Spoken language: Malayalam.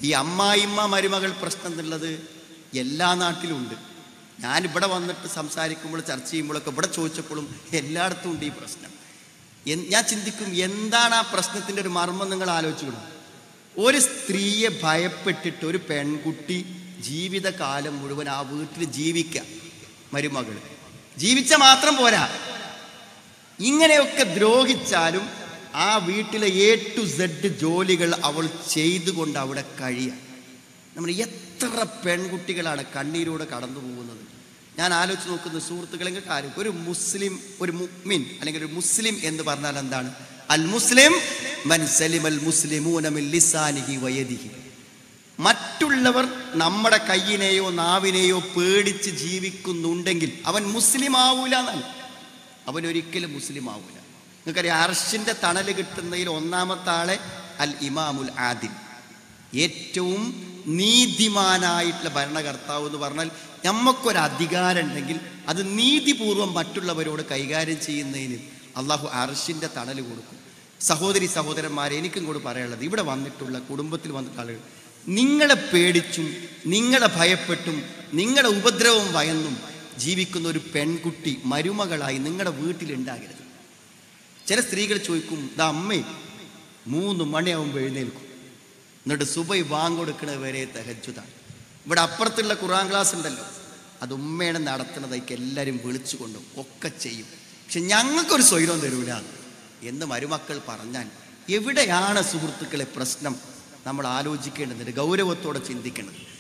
ഈ അമ്മായിമ്മ മരുമകൾ പ്രശ്നം എന്നുള്ളത് എല്ലാ നാട്ടിലും ഉണ്ട് ഞാൻ ഇവിടെ വന്നിട്ട് സംസാരിക്കുമ്പോൾ ചർച്ച ചെയ്യുമ്പോഴൊക്കെ ഇവിടെ ചോദിച്ചപ്പോഴും എല്ലായിടത്തും ഉണ്ട് ഈ പ്രശ്നം എൻ- ഞാൻ ചിന്തിക്കും എന്താണ് ആ പ്രശ്നത്തിൻ്റെ ഒരു മർമ്മം നിങ്ങൾ ആലോചിക്കണം ഒരു സ്ത്രീയെ ഭയപ്പെട്ടിട്ട് ഒരു പെൺകുട്ടി ജീവിതകാലം മുഴുവൻ ആ വീട്ടിൽ ജീവിക്കുക മരുമകൾ ജീവിച്ച മാത്രം പോരാ ഇങ്ങനെയൊക്കെ ദ്രോഹിച്ചാലും ആ വീട്ടിലെ എ ടു സെഡ് ജോലികൾ അവൾ ചെയ്തുകൊണ്ട് അവിടെ കഴിയാം നമ്മൾ എത്ര പെൺകുട്ടികളാണ് കണ്ണീരോടെ കടന്നു പോകുന്നത് ഞാൻ ആലോചിച്ച് നോക്കുന്ന സുഹൃത്തുക്കളെങ്കിൽ കാര്യം ഒരു മുസ്ലിം ഒരു മുഅ്മിൻ അല്ലെങ്കിൽ ഒരു മുസ്ലിം എന്ന് പറഞ്ഞാൽ എന്താണ് അൽ മുസ്ലിം മൻ സലിമൽ മുസ്ലിമൂന മിൻ ലിസാനിഹി വയദിഹി മറ്റുള്ളവർ നമ്മുടെ കയ്യിനെയോ നാവിനെയോ പേടിച്ച് ജീവിക്കുന്നുണ്ടെങ്കിൽ അവൻ മുസ്ലിം ആവൂല എന്നാണ് അവൻ ഒരിക്കലും മുസ്ലിം ആവൂല നിങ്ങൾക്കറിയാം അർഷിന്റെ തണൽ കിട്ടുന്നതിൽ ഒന്നാമത്തെ ആളെ അൽ ഇമാമുൽ ആദിൽ ഏറ്റവും നീതിമാനായിട്ടുള്ള ഭരണകർത്താവ് എന്ന് പറഞ്ഞാൽ നമുക്കൊരു അധികാരം ഉണ്ടെങ്കിൽ അത് നീതിപൂർവം മറ്റുള്ളവരോട് കൈകാര്യം ചെയ്യുന്നതിന് അള്ളാഹു അർഷിന്റെ തണൽ കൊടുക്കും സഹോദരി സഹോദരന്മാരെ എനിക്കും കൂടി പറയാനുള്ളത് ഇവിടെ വന്നിട്ടുള്ള കുടുംബത്തിൽ വന്നിട്ടുള്ള ആളുകൾ നിങ്ങളെ പേടിച്ചും നിങ്ങളെ ഭയപ്പെട്ടും നിങ്ങളുടെ ഉപദ്രവം ഭയന്നും ജീവിക്കുന്ന ഒരു പെൺകുട്ടി മരുമകളായി നിങ്ങളുടെ വീട്ടിലുണ്ടാകരുത് ചില സ്ത്രീകൾ ചോദിക്കും ദാ അമ്മേ മൂന്ന് മണിയാവുമ്പോൾ എഴുന്നേൽക്കും എന്നിട്ട് സുബൈ വാങ്ങൊടുക്കണത് വരെ തഹജുതാണ് ഇവിടെ അപ്പുറത്തുള്ള ഖുറാൻ ക്ലാസ് ഉണ്ടല്ലോ അത് ഉമ്മയാണ് നടത്തുന്നതായിക്ക് എല്ലാവരും വിളിച്ചു കൊണ്ടും ഒക്കെ ചെയ്യും പക്ഷെ ഞങ്ങൾക്കൊരു സ്വൈരം തരൂല എന്ന് മരുമക്കൾ പറഞ്ഞാൽ എവിടെയാണ് സുഹൃത്തുക്കളെ പ്രശ്നം നമ്മൾ ആലോചിക്കേണ്ടതുണ്ട് ഗൗരവത്തോടെ ചിന്തിക്കേണ്ടത്